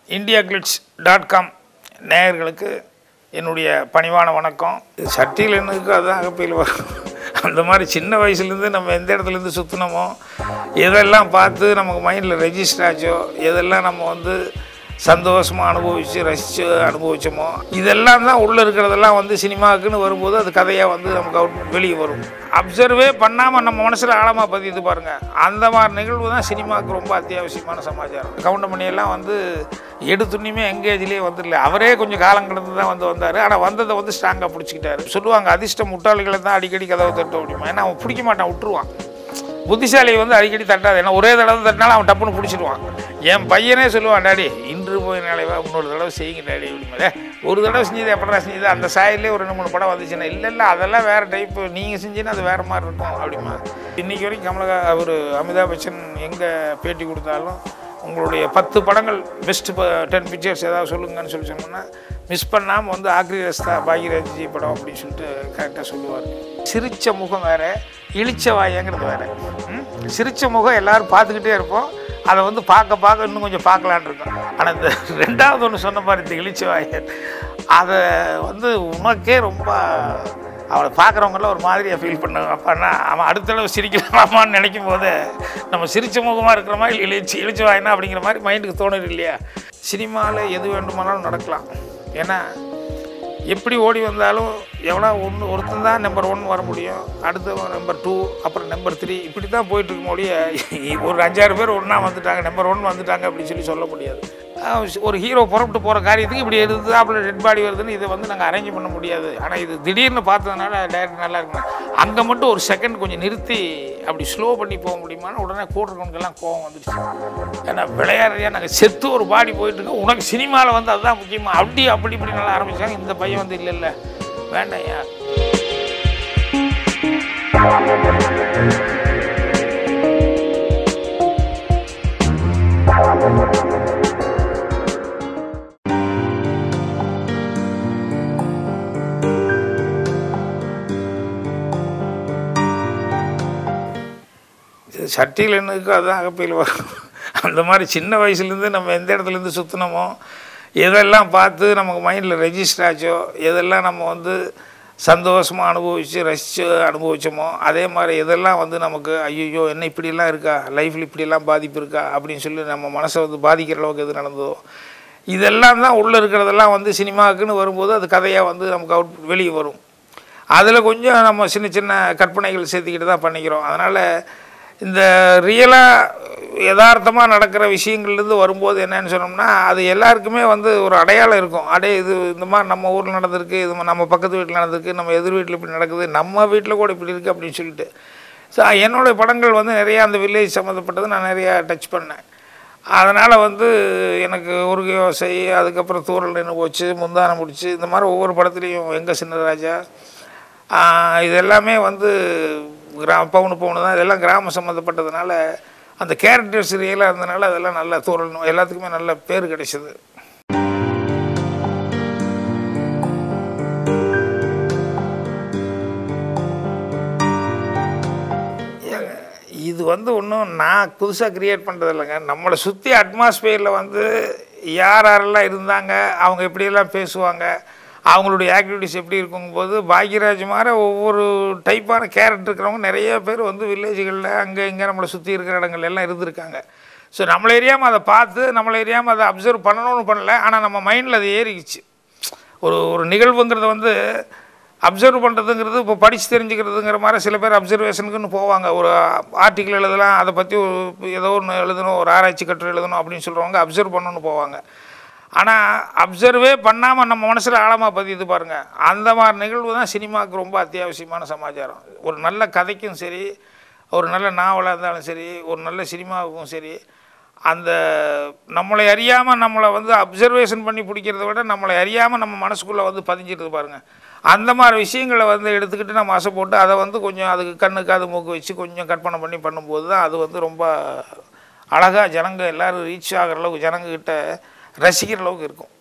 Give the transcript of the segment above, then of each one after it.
India glitz dot com நேயர்களுக்கு என்னுடைய பணிவான வணக்கம் சட்டியில் என்னதுக்கு அதுதான் அகப்பையில் வரும் அந்த மாதிரி சின்ன வயசுலேருந்து நம்ம எந்த இடத்துலேருந்து சுற்றினோமோ எதெல்லாம் பார்த்து நமக்கு மைண்டில் ரெஜிஸ்டர் ஆச்சோ எதெல்லாம் நம்ம வந்து சந்தோஷமாக அனுபவித்து ரசித்து அனுபவிச்சோமோ இதெல்லாம் தான் உள்ளே இருக்கிறதெல்லாம் வந்து சினிமாவுக்குன்னு வரும்போது அது கதையாக வந்து நமக்கு அவுட் வெளியே வரும் அப்சர்வே பண்ணாமல் நம்ம மனசில் ஆழமாக பதியுது பாருங்கள் அந்த மாதிரி நிகழ்வு தான் சினிமாவுக்கு ரொம்ப அத்தியாவசியமான சமாச்சாரம் கவுண்டமணியெல்லாம் வந்து எடுத்துன்னுமே எங்கேஜ்லேயே வந்துடல அவரே கொஞ்சம் காலம் கடந்து தான் வந்து வந்தார் ஆனால் வந்ததை வந்து ஸ்ட்ராங்காக பிடிச்சிக்கிட்டாரு சொல்லுவாங்க அதிர்ஷ்ட முட்டாளிகளை தான் அடிக்கடி கதவை தட்ட முடியுமா ஏன்னா அவன் பிடிக்க மாட்டான் விட்டுருவான் புத்திசாலி வந்து அடிக்கடி தட்டாது ஏன்னா ஒரே தடவை தட்டினாலும் அவன் டப்புன்னு பிடிச்சிடுவான் என் பையனே சொல்லுவான் டாடி இன்று போய் நாளைவா இன்னொரு தடவை செய்யுங்க டாடி அப்படிமே ஒரு தடவை செஞ்சது எப்படா செஞ்சது அந்த சாயிலே ஒரு ரெண்டு மூணு படம் வந்துச்சுன்னா இல்லை இல்லை அதெல்லாம் வேறு டைப்பு நீங்கள் செஞ்சீங்கன்னா அது வேறு மாதிரி இருக்கும் அப்படிமா இன்றைக்கி வரைக்கும் கமலகா அவர் அமிதாப் பச்சன் எங்கே பேட்டி கொடுத்தாலும் உங்களுடைய பத்து படங்கள் பெஸ்ட் டென் பிக்சர்ஸ் ஏதாவது சொல்லுங்கன்னு சொல்லி சொன்னோம்னா மிஸ் பண்ணாமல் வந்து ஆக்ரி ரஸ்தா பாகியராஜ்ஜி படம் அப்படின்னு சொல்லிட்டு கரெக்டாக சொல்லுவார் சிரிச்ச முகம் வேறு இழிச்ச வாயங்கிறது வேறு ம்? சிரிச்ச முகம் எல்லாரும் பார்த்துக்கிட்டே இருப்போம் அதை வந்து பார்க்க பார்க்க இன்னும் கொஞ்சம் பார்க்கலான்னு இருக்கும் ஆனால் இந்த ரெண்டாவது ஒன்று சொன்ன மாதிரி இந்த இழிச்ச வாயன் அதை வந்து உனக்கே ரொம்ப அவளை பார்க்குறவங்களாம் ஒரு மாதிரியாக ஃபீல் பண்ணாங்க அப்போனா அவன் அடுத்த தடவை சிரிக்கலாமான்னு நினைக்கும் போது நம்ம சிரிச்ச முகமாக இருக்கிற மாதிரி இழிச்சு இழிச்சு வாயினா அப்படிங்கிற மாதிரி மைண்டுக்கு தோணுது இல்லையா சினிமாவில் எது வேண்டுமானாலும் நடக்கலாம் ஏன்னா எப்படி ஓடி வந்தாலும் எவனா ஒன்று ஒருத்தன் தான் நம்பர் ஒன் வர முடியும் அடுத்தவன் நம்பர் டூ அப்புறம் நம்பர் த்ரீ இப்படி தான் போயிட்டுருக்க ஒழிய ஒரு அஞ்சாறு பேர் ஒன்றா வந்துட்டாங்க நம்பர் ஒன் வந்துட்டாங்க அப்படின்னு சொல்லி சொல்ல முடியாது ஆஹ் ஒரு ஹீரோ புறப்பட்டு போகிற காரியத்துக்கு இப்படி எடுத்து அப்புறம் டெட் பாடி வருதுன்னு இதை வந்து நாங்கள் அரேஞ்ச் பண்ண முடியாது ஆனால் இது திடீர்னு பார்த்ததுனால டேரக்ட் நல்லா இருக்குங்க அங்கே மட்டும் ஒரு செகண்ட் கொஞ்சம் நிறுத்தி அப்படி ஸ்லோ பண்ணி போக முடியுமான்னு உடனே கூட்டுறவனுக்கெல்லாம் கோவம் வந்துடுச்சு ஏன்னா விளையாடுறியா நாங்கள் செத்து ஒரு பாடி போயிட்டு இருக்கோம் உனக்கு சினிமாவில் வந்து அதுதான் முக்கியமாக அப்படி அப்படி இப்படி நல்லா ஆரம்பிச்சாங்க இந்த பையன் வந்து இல்லை இல்லை வேண்டாம்யா சட்டியில் என்னதுக்கு அதுதான் அகப்பையில் வரும் அந்த மாதிரி சின்ன வயசுலேருந்து நம்ம எந்த இடத்துலேருந்து சுற்றினோமோ எதெல்லாம் பார்த்து நமக்கு மைண்டில் ரெஜிஸ்டர் ஆச்சோ எதெல்லாம் நம்ம வந்து சந்தோஷமாக அனுபவித்து ரசித்து அனுபவிச்சோமோ அதே மாதிரி எதெல்லாம் வந்து நமக்கு ஐயோ என்ன இப்படியெல்லாம் இருக்கா லைஃப்பில் இப்படியெல்லாம் பாதிப்பு இருக்கா அப்படின்னு சொல்லி நம்ம மனசை வந்து பாதிக்கிற அளவுக்கு எது நடந்ததோ இதெல்லாம் தான் உள்ளே இருக்கிறதெல்லாம் வந்து சினிமாவுக்குன்னு வரும்போது அது கதையாக வந்து நமக்கு அவுட் வெளியே வரும் அதில் கொஞ்சம் நம்ம சின்ன சின்ன கற்பனைகள் சேர்த்துக்கிட்டு தான் பண்ணிக்கிறோம் அதனால் இந்த ரியலாக யதார்த்தமாக நடக்கிற விஷயங்கள்லேருந்து வரும்போது என்னன்னு சொன்னோம்னா அது எல்லாருக்குமே வந்து ஒரு அடையாளம் இருக்கும் அடே இது இந்த மாதிரி நம்ம ஊரில் நடந்திருக்கு இது நம்ம பக்கத்து வீட்டில் நடந்திருக்கு நம்ம எதிர் வீட்டில் இப்படி நடக்குது நம்ம வீட்டில் கூட இப்படி இருக்குது அப்படின்னு சொல்லிட்டு ஸோ என்னுடைய படங்கள் வந்து நிறையா அந்த வில்லேஜ் சம்மந்தப்பட்டது நான் நிறையா டச் பண்ணேன் அதனால் வந்து எனக்கு ஒரு யோசை அதுக்கப்புறம் தூரல் நின்று போச்சு முந்தானம் முடிச்சு இந்த மாதிரி ஒவ்வொரு படத்துலேயும் எங்கள் சின்னராஜா ஆஹ் இது எல்லாமே வந்து கிராம பவுனு பவுனு தான் இதெல்லாம் கிராமம் சம்மந்தப்பட்டதுனால அந்த கேரக்டர்ஸ் ரியலாக இருந்தனால அதெல்லாம் நல்ல தூரல் எல்லாத்துக்குமே நல்ல பேர் கிடைச்சது ஏங்க, இது வந்து ஒன்றும் நான் புதுசாக க்ரியேட் பண்ணுறது இல்லைங்க நம்மளை சுற்றி அட்மாஸ்பியரில் வந்து யார் யாரெல்லாம் இருந்தாங்க அவங்க எப்படியெல்லாம் பேசுவாங்க அவங்களுடைய ஆக்டிவிட்டிஸ் எப்படி இருக்குங்கும்போது பாக்யராஜ் மாதிரி ஒவ்வொரு டைப்பான கேரக்டர் இருக்கிறவங்க நிறைய பேர் வந்து வில்லேஜுகளில் அங்கே இங்கே நம்மளை சுற்றி இருக்கிற இடங்கள்ல எல்லாம் இருந்திருக்காங்க ஸோ நம்மளை எரியாமல் அதை பார்த்து நம்மளை எரியாமல் அதை அப்சர்வ் பண்ணணும்னு பண்ணல ஆனால் நம்ம மைண்டில் அது ஏறிக்கிச்சு ஒரு ஒரு நிகழ்வுங்கிறத வந்து அப்சர்வ் பண்ணுறதுங்கிறது இப்போ படித்து தெரிஞ்சுக்கிறதுங்கிற மாதிரி சில பேர் அப்சர்வேஷனுக்குன்னு போவாங்க ஒரு ஆர்டிக்கிள் எழுதலாம் அதை பற்றி ஒரு ஏதோ ஒன்று எழுதணும் ஒரு ஆராய்ச்சி கட்டுரை எழுதணும் அப்படின்னு சொல்கிறவங்க அப்சர்வ் பண்ணணும்னு போவாங்க ஆனால் அப்சர்வே பண்ணாமல் நம்ம மனசில் ஆழமாக பதியுது பாருங்கள் அந்த மாதிரி நிகழ்வு தான் சினிமாவுக்கு ரொம்ப அத்தியாவசியமான சமாச்சாரம் ஒரு நல்ல கதைக்கும் சரி ஒரு நல்ல நாவலாக இருந்தாலும் சரி ஒரு நல்ல சினிமாவுக்கும் சரி அந்த நம்மளை அறியாமல் நம்மளை வந்து அப்சர்வேஷன் பண்ணி பிடிக்கிறத விட நம்மளை அறியாமல் நம்ம மனசுக்குள்ளே வந்து பதிஞ்சிருது பாருங்கள் அந்த மாதிரி விஷயங்களை வந்து எடுத்துக்கிட்டு நம்ம ஆசை போட்டு அதை வந்து கொஞ்சம் அதுக்கு கண்ணு காது மூக்கு வச்சு கொஞ்சம் கற்பனை பண்ணி பண்ணும்போது தான் அது வந்து ரொம்ப அழகாக ஜனங்க எல்லோரும் ரீச் ஆகிற அளவுக்கு ஜனங்கக்கிட்ட ரசிக்கிற அளவுக்கு இருக்கும்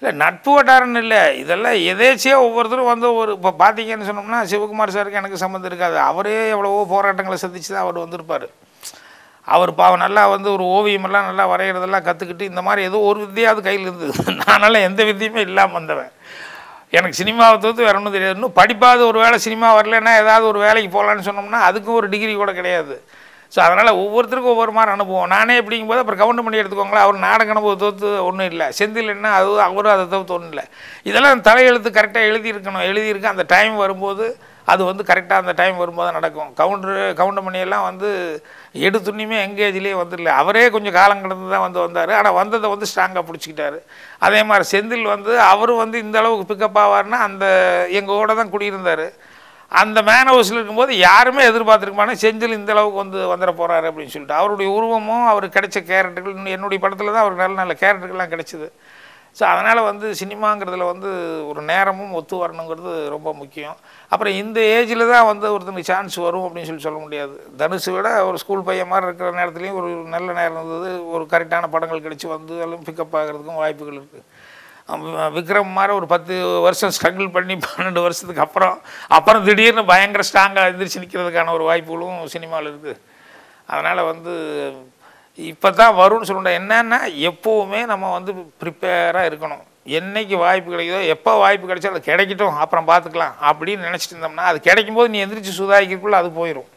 இல்லை நட்பு வட்டாரன்னு இல்லை இதெல்லாம் எதேச்சியாக ஒவ்வொருத்தரும் வந்து ஒரு இப்போ பார்த்தீங்கன்னு சொன்னோம்னா சிவகுமார் சாருக்கு எனக்கு சம்மந்தம் இருக்காது அவரே எவ்வளவோ போராட்டங்களை சந்திச்சு தான் அவர் வந்திருப்பார் அவர் பாவம் நல்லா வந்து ஒரு ஓவியமெல்லாம் நல்லா வரைகிறதெல்லாம் கற்றுக்கிட்டு இந்த மாதிரி ஏதோ ஒரு வித்தியாவது கையில் இருந்தது நானெல்லாம் எந்த வித்தியுமே இல்லாமல் வந்தவன் எனக்கு சினிமாவை தவிர்த்து வேற ஒன்றும் தெரியாது இன்னும் படிப்பாவது ஒரு வேளை சினிமா வரலன்னா ஏதாவது ஒரு வேலைக்கு போகலான்னு சொன்னோம்னா அதுக்கும் ஒரு டிகிரி கூட கிடையாது ஸோ அதனால் ஒவ்வொருத்தருக்கும் ஒவ்வொரு மாதிரி அனுபவம் நானே எப்படிங்கும்போது அப்புறம் கவுண்ட் பண்ணி எடுத்துக்கோங்களேன் அவர் நாடக அனுபவம் தவிர்த்து ஒன்றும் இல்லை செந்தில் என்ன அது அவரும் அதை தவிர்த்து ஒன்றும் இல்லை இதெல்லாம் தலையெழுத்து கரெக்டாக எழுதியிருக்கணும் எழுதியிருக்கு அந்த டைம் வரும்போது அது வந்து கரெக்டாக அந்த டைம் வரும்போது தான் நடக்கும் கவுண்டரு கவுண்டமணியெல்லாம் வந்து எடுத்துன்னுமே எங்கேஜ்லேயே வந்துடல அவரே கொஞ்சம் காலம் கடந்து தான் வந்து வந்தார் ஆனால் வந்ததை வந்து ஸ்ட்ராங்காக பிடிச்சிக்கிட்டாரு அதே மாதிரி செந்தில் வந்து அவரும் வந்து இந்த அளவுக்கு பிக்கப் ஆவார்னா அந்த எங்கள் கூட தான் குடியிருந்தார் அந்த மேன் ஹவுஸில் இருக்கும்போது யாருமே எதிர்பார்த்துருக்க செந்தில் இந்த அளவுக்கு வந்து வந்துட போகிறாரு அப்படின்னு சொல்லிட்டு அவருடைய உருவமும் அவருக்கு கிடைச்ச கேரக்டர்கள் என்னுடைய படத்தில் தான் அவருக்கு நல்ல நல்ல கேரக்டர்கள்லாம் கிடைச்சிது ஸோ அதனால் வந்து சினிமாங்கிறதுல வந்து ஒரு நேரமும் ஒத்து வரணுங்கிறது ரொம்ப முக்கியம் அப்புறம் இந்த ஏஜில் தான் வந்து ஒருத்தனுக்கு சான்ஸ் வரும் அப்படின்னு சொல்லி சொல்ல முடியாது தனுஷை விட ஒரு ஸ்கூல் பையன் மாதிரி இருக்கிற நேரத்துலையும் ஒரு நல்ல நேரம் இருந்தது ஒரு கரெக்டான படங்கள் கிடைச்சி வந்து எல்லாம் பிக்கப் ஆகிறதுக்கும் வாய்ப்புகள் இருக்குது விக்ரம் மாதிரி ஒரு பத்து வருஷம் ஸ்ட்ரகிள் பண்ணி பன்னெண்டு வருஷத்துக்கு அப்புறம் அப்புறம் திடீர்னு பயங்கர ஸ்ட்ராங்காக எந்திரிச்சு நிற்கிறதுக்கான ஒரு வாய்ப்புகளும் சினிமாவில் இருக்குது அதனால் வந்து இப்போ தான் வரும்னு சொல்ல முடியாது என்னன்னா எப்போவுமே நம்ம வந்து ப்ரிப்பேராக இருக்கணும் என்னைக்கு வாய்ப்பு கிடைக்குதோ எப்போ வாய்ப்பு கிடைச்சோ அது கிடைக்கட்டும் அப்புறம் பார்த்துக்கலாம் அப்படின்னு நினச்சிட்டு இருந்தோம்னா அது கிடைக்கும்போது நீ எந்திரிச்சு சுதாரிக்கிறதுக்குள்ளே அது போயிடும்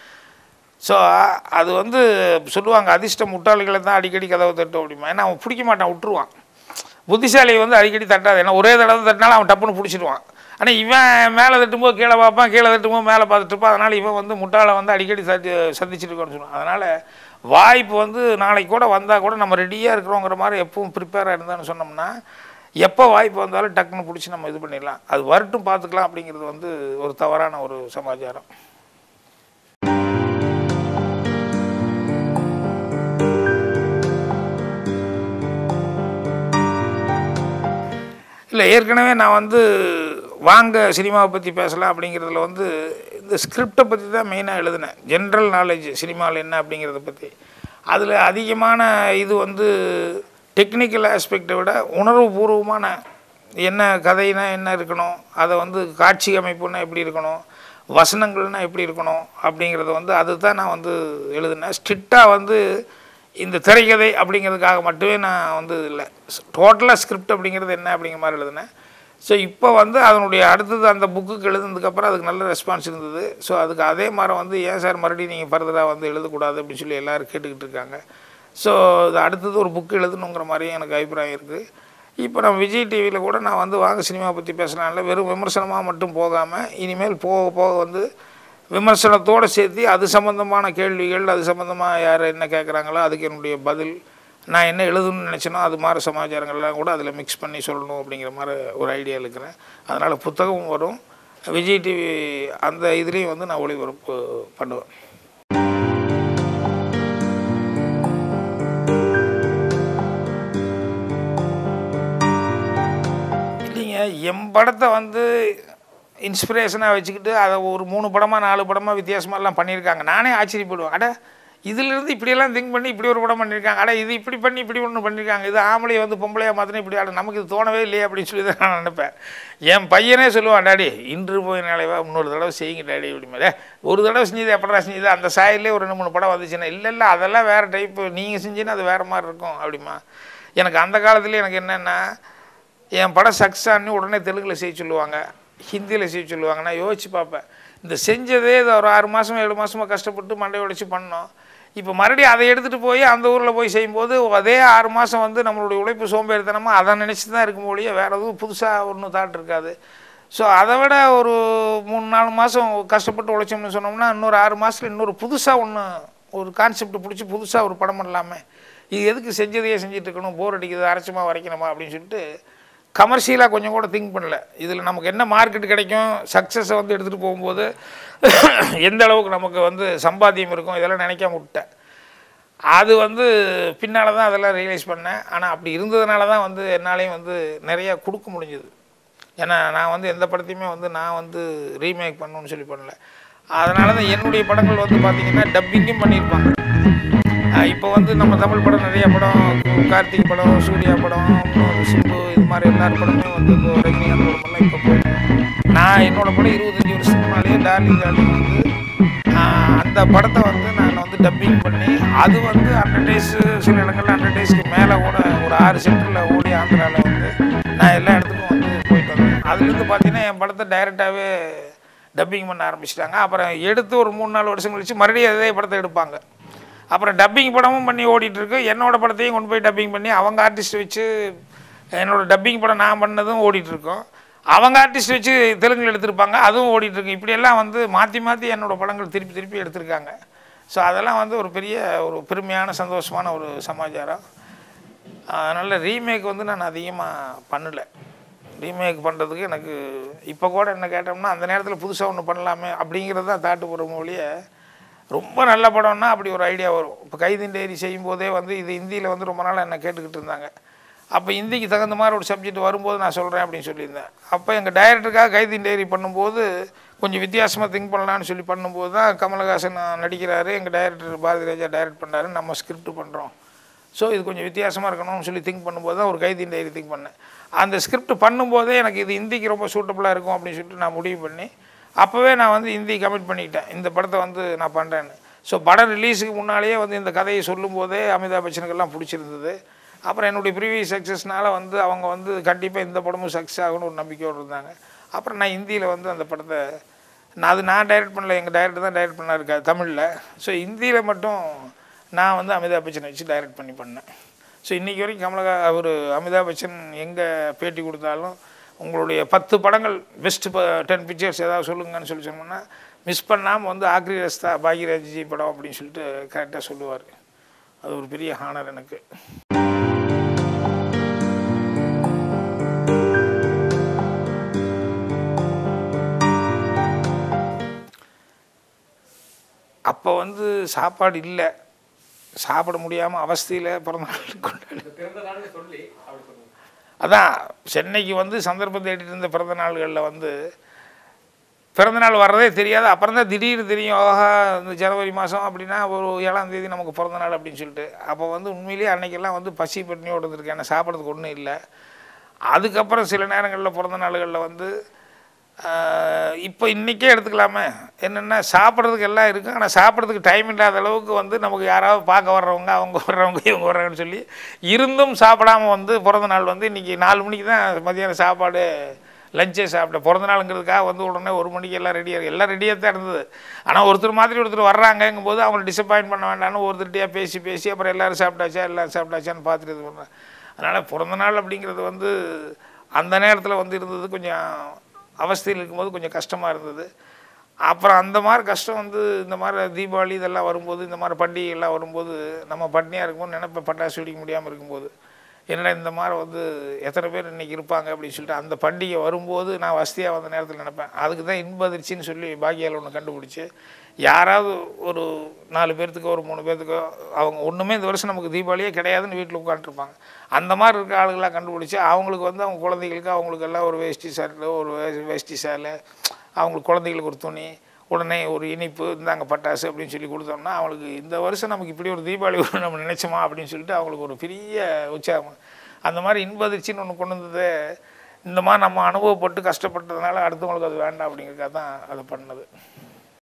ஸோ அது வந்து சொல்லுவாங்க அதிர்ஷ்ட முட்டாளிகளை தான் அடிக்கடி கதவை தட்டும் அப்படிமா ஏன்னா அவன் பிடிக்க மாட்டான் விட்டுருவான் புத்திசாலியை வந்து அடிக்கடி தட்டாது ஏன்னா ஒரே தடவை தட்டினாலும் அவன் டப்புன்னு பிடிச்சிடுவான் ஆனால் இவன் மேலே தட்டும்போது கீழே பார்ப்பான் கீழே தட்டும்போது மேலே பார்த்துட்டு இருப்பான் அதனால் இவன் வந்து முட்டாளை வந்து அடிக்கடி சத்தி சந்திச்சுட்டு இருக்கான்னு சொல்லுவான் அதனால் வாய்ப்பு வந்து நாளைக்கு கூட வந்தால் கூட நம்ம ரெடியாக இருக்கிறோங்கிற மாதிரி எப்பவும் ப்ரிப்பேராக இருந்தான்னு சொன்னோம்னா எப்போ வாய்ப்பு வந்தாலும் டக்குன்னு பிடிச்சி நம்ம இது பண்ணிடலாம் அது வரட்டும் பார்த்துக்கலாம் அப்படிங்கிறது வந்து ஒரு தவறான ஒரு சமாச்சாரம் இல்லை ஏற்கனவே நான் வந்து வாங்க சினிமாவை பற்றி பேசலாம் அப்படிங்கிறதுல வந்து இந்த ஸ்கிரிப்டை பற்றி தான் மெயினாக எழுதினேன் ஜென்ரல் நாலேஜ் சினிமாவில் என்ன அப்படிங்கிறத பற்றி அதில் அதிகமான இது வந்து டெக்னிக்கல் ஆஸ்பெக்டை விட உணர்வுபூர்வமான என்ன கதைனா என்ன இருக்கணும் அதை வந்து காட்சி அமைப்புன்னா எப்படி இருக்கணும் வசனங்கள்னா எப்படி இருக்கணும் அப்படிங்கிறத வந்து அதுதான் நான் வந்து எழுதினேன் ஸ்ட்ரிக்டாக வந்து இந்த திரைக்கதை அப்படிங்கிறதுக்காக மட்டுமே நான் வந்து இல்லை டோட்டலாக ஸ்கிரிப்ட் அப்படிங்கிறது என்ன அப்படிங்கிற மாதிரி எழுதினேன் ஸோ இப்போ வந்து அதனுடைய அடுத்தது அந்த புக்குக்கு எழுதுனதுக்கப்புறம் அதுக்கு நல்ல ரெஸ்பான்ஸ் இருந்தது ஸோ அதுக்கு அதே மாதிரி வந்து ஏன் சார் மறுபடியும் நீங்கள் ஃபர்தராக வந்து எழுதக்கூடாது அப்படின்னு சொல்லி எல்லோரும் கேட்டுக்கிட்டு இருக்காங்க ஸோ இது அடுத்தது ஒரு புக்கு எழுதணுங்கிற மாதிரியும் எனக்கு அபிப்பிராயம் இருக்குது இப்போ நான் விஜய் டிவியில் கூட நான் வந்து வாங்க சினிமா பற்றி பேசலாம்ல வெறும் விமர்சனமாக மட்டும் போகாமல் இனிமேல் போக போக வந்து விமர்சனத்தோடு சேர்த்து அது சம்மந்தமான கேள்விகள் அது சம்மந்தமாக யார் என்ன கேட்குறாங்களோ அதுக்கு என்னுடைய பதில் நான் என்ன எழுதணும்னு நினச்சேனோ அது மாதிரி சமாச்சாரங்கள்லாம் கூட அதில் மிக்ஸ் பண்ணி சொல்லணும் அப்படிங்கிற மாதிரி ஒரு ஐடியா இருக்கிறேன் அதனால் புத்தகமும் வரும் விஜய் டிவி அந்த இதுலேயும் வந்து நான் ஒளிபரப்பு பண்ணுவேன் இல்லைங்க என் படத்தை வந்து இன்ஸ்பிரேஷனாக வச்சுக்கிட்டு அதை ஒரு மூணு படமாக நாலு படமாக வித்தியாசமாலாம் பண்ணியிருக்காங்க நானே ஆச்சரியப்படுவேன் அட இதிலிருந்து இப்படியெல்லாம் திங்க் பண்ணி இப்படி ஒரு படம் பண்ணியிருக்காங்க அட இது இப்படி பண்ணி இப்படி ஒன்று பண்ணியிருக்காங்க இது ஆம்பளையை வந்து பொம்பளையாக மாற்றினா இப்படி அட நமக்கு இது தோணவே இல்லையே அப்படின்னு சொல்லி தான் நான் நினைப்பேன் என் பையனே சொல்லுவான் டாடி இன்று போய் நாளைவா இன்னொரு தடவை செய்யுங்க டாடி அப்படிமே ஒரு தடவை செஞ்சது எப்படா செஞ்சது அந்த சாயிலே ஒரு ரெண்டு மூணு படம் வந்துச்சுன்னா இல்லை இல்லை அதெல்லாம் வேறு டைப்பு நீங்கள் செஞ்சீங்கன்னா அது வேறு மாதிரி இருக்கும் அப்படிமா எனக்கு அந்த காலத்துலேயே எனக்கு என்னென்னா என் படம் சக்ஸஸ் ஆனு உடனே தெலுங்கில் செய்ய சொல்லுவாங்க ஹிந்தியில் செய்ய சொல்லுவாங்க நான் யோசிச்சு பார்ப்பேன் இந்த செஞ்சதே இதை ஒரு ஆறு மாதம் ஏழு மாதமாக கஷ்டப்பட்டு மண்டை உடைச்சி பண்ணோம் இப்போ மறுபடியும் அதை எடுத்துகிட்டு போய் அந்த ஊரில் போய் செய்யும்போது அதே ஆறு மாதம் வந்து நம்மளுடைய உழைப்பு சோம்பேறித்தனமாக அதை நினச்சி தான் இருக்கும் ஒழிய வேறு எதுவும் புதுசாக ஒன்றும் தாட் இருக்காது ஸோ அதை விட ஒரு மூணு நாலு மாதம் கஷ்டப்பட்டு உழைச்சோம்னு சொன்னோம்னா இன்னொரு ஆறு மாதத்தில் இன்னொரு புதுசாக ஒன்று ஒரு கான்செப்ட் பிடிச்சி புதுசாக ஒரு படம் பண்ணலாமே இது எதுக்கு செஞ்சதையே செஞ்சுட்டு இருக்கணும் போர் அடிக்குது அரைச்சமாக வரைக்கணுமா அப்படின்னு சொல்லிட்டு கமர்ஷியலாக கொஞ்சம் கூட திங்க் பண்ணல இதில் நமக்கு என்ன மார்க்கெட் கிடைக்கும் சக்ஸஸை வந்து எடுத்துகிட்டு போகும்போது எந்த அளவுக்கு நமக்கு வந்து சம்பாத்தியம் இருக்கும் இதெல்லாம் நினைக்காம விட்டேன் அது வந்து பின்னால் தான் அதெல்லாம் ரியலைஸ் பண்ணேன் ஆனால் அப்படி இருந்ததுனால தான் வந்து என்னாலையும் வந்து நிறையா கொடுக்க முடிஞ்சுது ஏன்னா நான் வந்து எந்த படத்தையுமே வந்து நான் வந்து ரீமேக் பண்ணணும்னு சொல்லி பண்ணல அதனால தான் என்னுடைய படங்கள் வந்து பார்த்திங்கன்னா டப்பிங்கும் பண்ணியிருப்பாங்க இப்போ வந்து நம்ம தமிழ் படம் நிறைய படம் கார்த்திக் படம் சூர்யா படம் சிம்பு இது மாதிரி எல்லார் படமே வந்து இப்போ ரஜினிகாந்த் படமெல்லாம் இப்போ போயிட்டு நான் என்னோட படம் இருபத்தஞ்சி வருஷத்துக்கு முன்னாடியே டார்லிங் டார்லிங் வந்து ஆஹ், அந்த படத்தை வந்து நான் வந்து டப்பிங் பண்ணி அது வந்து ஹண்ட்ரட் டேஸ் சில இடங்கள்ல ஹண்ட்ரட் டேஸ்க்கு மேலே கூட ஒரு ஆறு சென்டரில் ஓடி ஆந்திராவில் வந்து நான் எல்லா இடத்துக்கும் வந்து போயிட்டு வந்தேன் அதுலேருந்து பார்த்தீங்கன்னா என் படத்தை டைரெக்டாகவே டப்பிங் பண்ண ஆரம்பிச்சிட்டாங்க அப்புறம் எடுத்து ஒரு மூணு நாலு வருஷம் கழிச்சு மறுபடியும் அதே படத்தை எடுப்பாங்க அப்புறம் டப்பிங் படமும் பண்ணி ஓடிட்டு இருக்கு என்னோட படத்தையும் கொண்டு போய் டப்பிங் பண்ணி அவங்க ஆர்டிஸ்ட் வச்சு என்னோட டப்பிங் படம் நான் பண்ணதும் ஓடிட்டு இருக்கோம் அவங்க ஆர்டிஸ்ட் வச்சு தெலுங்குல எடுத்திருப்பாங்க அதுவும் ஓடிட்டு இருக்கு இப்படியெல்லாம் வந்து மாற்றி மாற்றி என்னோட படங்கள் திருப்பி திருப்பி எடுத்திருக்காங்க ஸோ அதெல்லாம் வந்து ஒரு பெரிய ஒரு பெருமையான சந்தோஷமான ஒரு சமாச்சாரம் அதனால் ரீமேக் வந்து நான் அதிகமாக பண்ணலை ரீமேக் பண்ணுறதுக்கு எனக்கு இப்போ கூட என்ன கேட்டோம்னா அந்த நேரத்தில் புதுசாக ஒன்று பண்ணலாமே அப்படிங்கிறது தான் தாட்டு போகிற ஒழிய ரொம்ப நல்ல படம்னா அப்படி ஒரு ஐடியா வரும் இப்போ கைதின் டைரி செய்யும் போதே வந்து இது ஹிந்தியில் வந்து ரொம்ப நாள் என்ன கேட்டுக்கிட்டு இருந்தாங்க அப்போ ஹிந்திக்கு தகுந்த மாதிரி ஒரு சப்ஜெக்ட் வரும்போது நான் சொல்கிறேன் அப்படின்னு சொல்லியிருந்தேன் அப்போ எங்கள் டைரக்டருக்காக கைதின் டைரி பண்ணும்போது கொஞ்சம் வித்தியாசமாக திங்க் பண்ணலான்னு சொல்லி பண்ணும்போது தான் கமலஹாசன் நடிக்கிறாரு எங்கள் டைரக்டர் பாரதி ராஜா டைரக்ட் பண்ணுறாரு நம்ம ஸ்கிரிப்ட் பண்ணுறோம் ஸோ இது கொஞ்சம் வித்தியாசமாக இருக்கணும்னு சொல்லி திங்க் பண்ணும்போது தான் ஒரு கைதின் டைரி திங்க் பண்ணேன் அந்த ஸ்கிரிப்ட் பண்ணும்போதே எனக்கு இது ஹிந்திக்கு ரொம்ப சூட்டபுளாக இருக்கும் அப்படின்னு சொல்லிட்டு நான் முடிவு பண்ணி அப்போவே நான் வந்து ஹிந்தி கமிட் பண்ணிக்கிட்டேன் இந்த படத்தை வந்து நான் பண்ணுறேன்னு ஸோ படம் ரிலீஸுக்கு முன்னாலேயே வந்து இந்த கதையை சொல்லும்போதே அமிதாப் பச்சனுக்கெல்லாம் பிடிச்சிருந்தது அப்புறம் என்னுடைய ப்ரீவியஸ் சக்ஸஸ்னால வந்து அவங்க வந்து கண்டிப்பாக இந்த படமும் சக்ஸஸ் ஆகும்னு ஒரு நம்பிக்கையோடு இருந்தாங்க அப்புறம் நான் ஹிந்தியில் வந்து அந்த படத்தை நான் அது நான் டைரக்ட் பண்ணல எங்கள் டைரக்டர் தான் டைரக்ட் பண்ணாரு தமிழில் ஸோ ஹிந்தியில் மட்டும் நான் வந்து அமிதாப் பச்சனை வச்சு டைரக்ட் பண்ணி பண்ணேன் ஸோ இன்றைக்கி வரைக்கும் கமலஹா அவர் அமிதாப் பச்சன் எங்கே பேட்டி கொடுத்தாலும் உங்களுடைய பத்து படங்கள் பெஸ்ட் டென் பிக்சர்ஸ் ஏதாவது சொல்லுங்கன்னு சொல்லி சொன்னோம்னா மிஸ் பண்ணாமல் வந்து ஆக்ரி ரஸ்தா பாக்யராஜ்ஜி படம் அப்படின்னு சொல்லிட்டு கரெக்டாக சொல்லுவார் அது ஒரு பெரிய ஹானர் எனக்கு அப்போ வந்து சாப்பாடு இல்லை சாப்பிட முடியாமல் அவஸ்தையில் பிறந்த நாள் கொண்டாடி அதான் சென்னைக்கு வந்து சந்தர்ப்பம் தேடிட்டு இருந்த பிறந்த நாள்களில் வந்து பிறந்த நாள் வர்றதே தெரியாது அப்புறம் தான் திடீர்னு தெரியும் ஆஹா இந்த ஜனவரி மாதம் அப்படின்னா ஒரு ஏழாம் தேதி நமக்கு பிறந்த நாள் அப்படின்னு சொல்லிட்டு அப்போ வந்து உண்மையிலேயே அன்னைக்கெல்லாம் வந்து பசி பட்டினியோடு இருந்திருக்கேன் ஏன்னா சாப்பிட்றதுக்கு ஒன்றும் இல்லை அதுக்கப்புறம் சில நேரங்களில் பிறந்த நாள்களில் வந்து ஆஹ், இப்போ இன்றைக்கே எடுத்துக்கலாமே என்னென்னா சாப்பிட்றதுக்கு எல்லாம் இருக்குது ஆனால் சாப்பிட்றதுக்கு டைம் இல்லாத அளவுக்கு வந்து நமக்கு யாராவது பார்க்க வர்றவங்க அவங்க வர்றவங்க இவங்க வர்றாங்கன்னு சொல்லி இருந்தும் சாப்பிடாம வந்து பிறந்த நாள் வந்து இன்றைக்கி நாலு மணிக்கு தான் மதியானம் சாப்பாடு லஞ்சே சாப்பிட்டேன் பிறந்த நாளுங்கிறதுக்காக வந்து உடனே ஒரு மணிக்கு எல்லாம் ரெடியாக எல்லாம் ரெடியாக தான் இருந்தது ஆனால் ஒருத்தர் மாதிரி ஒருத்தர் வர்றாங்கங்கும் போது அவங்களை டிசப்பாயின்ட் பண்ண வேண்டாம்னு ஒருத்தர்கிட்டயாக பேசி பேசி அப்புறம் எல்லோரும் சாப்பிட்டாச்சா எல்லோரும் சாப்பிட்டாச்சான்னு பார்த்துட்டு இது பண்ணேன் அதனால் பிறந்த நாள் அப்படிங்கிறது வந்து அந்த நேரத்தில் வந்து இருந்தது கொஞ்சம் அவஸ்தையில் இருக்கும்போது கொஞ்சம் கஷ்டமாக இருந்தது அப்புறம் அந்த மாதிரி கஷ்டம் வந்து இந்த மாதிரி தீபாவளி இதெல்லாம் வரும்போது இந்த மாதிரி பண்டிகைலாம் வரும்போது நம்ம பட்னியாக இருக்கும்போது நினைப்ப பட்டாசு வெடிக்க முடியாமல் இருக்கும்போது என்னடா இந்த மாதிரி வந்து எத்தனை பேர் இன்றைக்கி இருப்பாங்க அப்படின்னு சொல்லிட்டு அந்த பண்டிகை வரும்போது நான் வசதியாக வந்த நேரத்தில் நினைப்பேன் அதுக்கு தான் இன்பதிர்ச்சின்னு சொல்லி பாக்கியால் ஒன்று கண்டுபிடிச்சி யாராவது ஒரு நாலு பேர்த்துக்கோ ஒரு மூணு பேர்த்துக்கோ அவங்க ஒன்றுமே இந்த வருஷம் நமக்கு தீபாவளியே கிடையாதுன்னு வீட்டில் உட்காந்துருப்பாங்க அந்த மாதிரி இருக்க ஆளுகளாக கண்டுபிடிச்சி அவங்களுக்கு வந்து அவங்க குழந்தைகளுக்கு அவங்களுக்கு எல்லாம் ஒரு வேஷ்டி ஷர்ட்டு ஒரு வே- வேஷ்டி சேலை அவங்களுக்கு குழந்தைகளுக்கு ஒரு துணி உடனே ஒரு இனிப்பு இந்தாங்க பட்டாசு அப்படின்னு சொல்லி கொடுத்தோம்னா அவங்களுக்கு இந்த வருஷம் நமக்கு இப்படி ஒரு தீபாவளி வரும் நம்ம நினைச்சோமா அப்படின்னு சொல்லிட்டு அவங்களுக்கு ஒரு பெரிய உற்சாகம் அந்த மாதிரி இன்பதிர்ச்சின்னு ஒன்று கொண்டு வந்தது இந்த மாதிரி நம்ம அனுபவப்பட்டு கஷ்டப்பட்டதுனால அடுத்தவங்களுக்கு அது வேண்டாம் அப்படிங்கிறதுக்காக தான் அதை பண்ணது